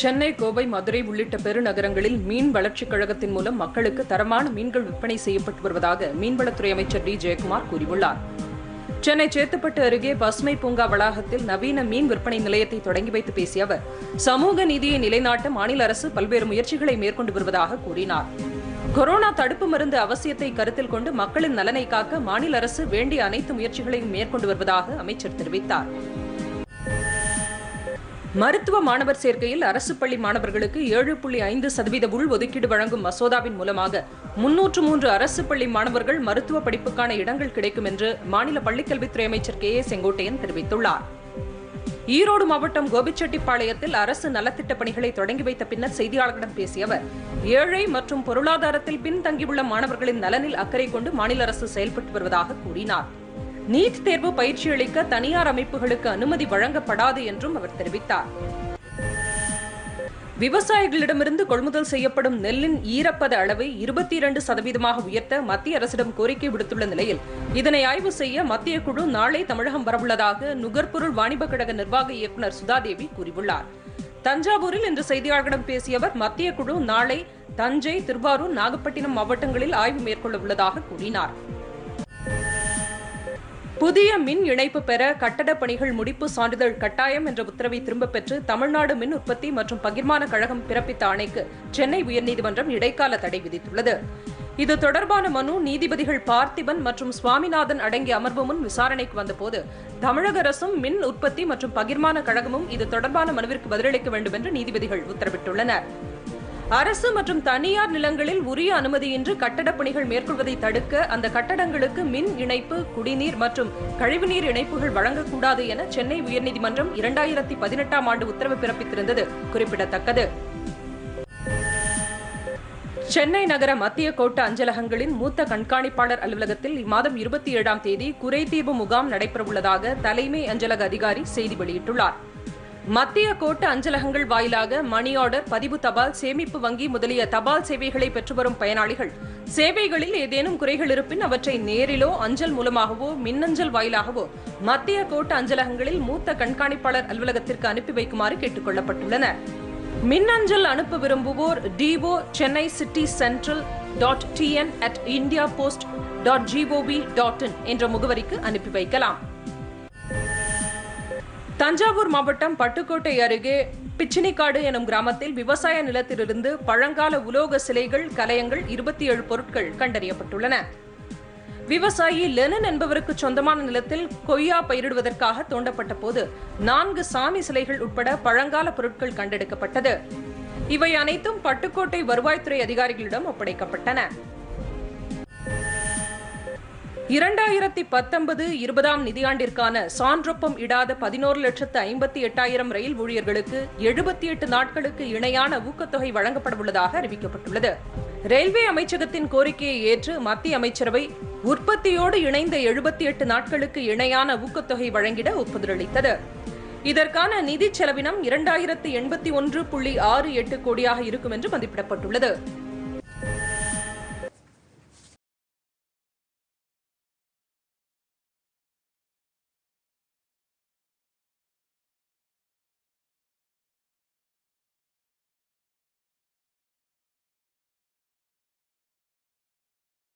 சென்னை கோவை மதுரை உள்ளிட்ட பெருநகரங்களில் மீன் வளர்ச்சிக் கழகத்தின் மூலம் மக்களுக்கு தரமான மீன்கள் விற்பனை செய்யப்பட்டு வருவதாக மீன்வளத்துறை அமைச்சர் டி ஜெயக்குமார் கூறியுள்ளார் சென்னை சேத்துப்பட்டு அருகே பசுமை பூங்கா வளாகத்தில் நவீன மீன் விற்பனை நிலையத்தை தொடங்கி வைத்து பேசிய அவர் சமூக நீதியை நிலைநாட்ட மாநில அரசு பல்வேறு முயற்சிகளை மேற்கொண்டு வருவதாக கூறினார் கொரோனா தடுப்பு மருந்து அவசியத்தை கருத்தில் கொண்டு மக்களின் நலனை காக்க மாநில அரசு வேண்டிய அனைத்து முயற்சிகளையும் மேற்கொண்டு வருவதாக அமைச்சர் தெரிவித்தார் மருத்துவ மாணவர் சேர்க்கையில் அரசு பள்ளி மாணவர்களுக்கு ஏழு புள்ளி ஐந்து சதவீத உள்ஒதுக்கீடு வழங்கும் மசோதாவின் மூலமாக முன்னூற்று மூன்று அரசு பள்ளி மாணவர்கள் மருத்துவ படிப்புக்கான இடங்கள் கிடைக்கும் என்று மாநில பள்ளிக்கல்வித்துறை அமைச்சர் கே ஏ செங்கோட்டையன் தெரிவித்துள்ளார் ஈரோடு மாவட்டம் கோபிச்செட்டிப்பாளையத்தில் அரசு நலத்திட்ட பணிகளை தொடங்கி வைத்த பின்னர் செய்தியாளர்களிடம் பேசிய அவர் ஏழை மற்றும் பொருளாதாரத்தில் பின்தங்கியுள்ள மாணவர்களின் நலனில் அக்கறை கொண்டு மாநில அரசு செயல்பட்டு வருவதாக கூறினார் நீட் தேர்வு பயிற்சி அளிக்க தனியார் அமைப்புகளுக்கு அனுமதி வழங்கப்படாது என்றும் அவர் தெரிவித்தார் விவசாயிகளிடமிருந்து கொள்முதல் செய்யப்படும் நெல்லின் ஈரப்பத அளவை இருபத்தி இரண்டு சதவீதமாக உயர்த்த மத்திய அரசிடம் கோரிக்கை விடுத்துள்ள நிலையில் இதனை ஆய்வு செய்ய மத்திய குழு நாளை தமிழகம் வரவுள்ளதாக நுகர்பொருள் வாணிப கழக நிர்வாக இயக்குநர் சுதாதேவி கூறியுள்ளார் தஞ்சாவூரில் இன்று செய்தியாளர்களிடம் பேசிய அவர் மத்திய குழு நாளை தஞ்சை திருவாரூர் நாகப்பட்டினம் மாவட்டங்களில் ஆய்வு மேற்கொள்ள உள்ளதாக கூறினார் புதிய மின் இணைப்பு பெற கட்டடப் பணிகள் முடிப்பு சான்றிதழ் கட்டாயம் என்ற உத்தரவை திரும்பப் பெற்று தமிழ்நாடு மின் உற்பத்தி மற்றும் பகிர்மான கழகம் பிறப்பித்த ஆணைக்கு சென்னை உயர்நீதிமன்றம் இடைக்கால தடை விதித்துள்ளது இது தொடர்பான மனு நீதிபதிகள் பார்த்திபன் மற்றும் சுவாமிநாதன் அடங்கிய அமர்வு முன் விசாரணைக்கு வந்தபோது தமிழக அரசும் மின் உற்பத்தி மற்றும் பகிர்மான கழகமும் இது தொடர்பான மனுவிற்கு பதிலளிக்க வேண்டும் என்று நீதிபதிகள் உத்தரவிட்டுள்ளனர் அரசு மற்றும் தனியார் நிலங்களில் உரிய அனுமதியின்றி கட்டடப் பணிகள் மேற்கொள்வதை தடுக்க அந்த கட்டடங்களுக்கு மின் இணைப்பு குடிநீர் மற்றும் கழிவுநீர் இணைப்புகள் வழங்கக்கூடாது என சென்னை உயர்நீதிமன்றம் இரண்டாயிரத்தி பதினெட்டாம் ஆண்டு உத்தரவு பிறப்பித்திருந்தது குறிப்பிடத்தக்கது சென்னை நகர மத்திய கோட்ட அஞ்சலகங்களின் மூத்த கண்காணிப்பாளர் அலுவலகத்தில் இம்மாதம் இருபத்தி ஏழாம் தேதி குறைதீர்வு முகாம் நடைபெறவுள்ளதாக தலைமை அஞ்சலக அதிகாரி செய்தி வெளியிட்டுள்ளார் மத்திய கோட்ட அஞ்சலகங்கள் வாயிலாக மணி ஆர்டர் பதிவு தபால் சேமிப்பு வங்கி முதலிய தபால் சேவைகளை பெற்று வரும் பயனாளிகள் சேவைகளில் ஏதேனும் குறைகள் இருப்பின் அவற்றை நேரிலோ அஞ்சல் மூலமாகவோ மின்னஞ்சல் வாயிலாகவோ மத்திய கோட்ட அஞ்சலகங்களில் மூத்த கண்காணிப்பாளர் அலுவலகத்திற்கு அனுப்பி வைக்குமாறு கேட்டுக் கொள்ளப்பட்டுள்ளனர் மின்னஞ்சல் அனுப்ப விரும்புவோர் DO Chennai city central dot TN at India post dot GOV dot in என்ற முகவரிக்கு அனுப்பி வைக்கலாம் தஞ்சாவூர் மாவட்டம் பட்டுக்கோட்டை அருகே பிச்சினிக்காடு எனும் கிராமத்தில் விவசாய நிலத்திலிருந்து பழங்கால உலோக சிலைகள் கலயங்கள் இருபத்தி ஏழு பொருட்கள் கண்டறியப்பட்டுள்ளன விவசாயி லெனன் என்பவருக்கு சொந்தமான நிலத்தில் கொய்யா பயிரிடுவதற்காக தோண்டப்பட்ட போது நான்கு சாமி சிலைகள் உட்பட பழங்கால பொருட்கள் கண்டெடுக்கப்பட்டது இவை அனைத்தும் பட்டுக்கோட்டை வருவாய்த்துறை அதிகாரிகளிடம் ஒப்படைக்கப்பட்டன இரண்டாயிரத்தி பத்தொன்பது இருபதாம் நிதியாண்டிற்கான சான்றொப்பம் இடாத பதினோரு லட்சத்து ஐம்பத்தி எட்டாயிரம் ரயில் ஊழியர்களுக்கு எழுபத்தி எட்டு நாட்களுக்கு இணையான ஊக்கத்தொகை வழங்கப்படவுள்ளதாக அறிவிக்கப்பட்டுள்ளது ரயில்வே அமைச்சகத்தின் கோரிக்கையை ஏற்று மத்திய அமைச்சரவை உற்பத்தியோடு இணைந்த எழுபத்தி எட்டு நாட்களுக்கு இணையான ஊக்கத்தொகை வழங்கிட ஒப்புதல் அளித்தது இதற்கான நிதி செலவினம் இரண்டாயிரத்து எண்பத்தி ஒன்று புள்ளி ஆறு எட்டு கோடியாக இருக்கும் என்று மதிப்பிடப்பட்டுள்ளது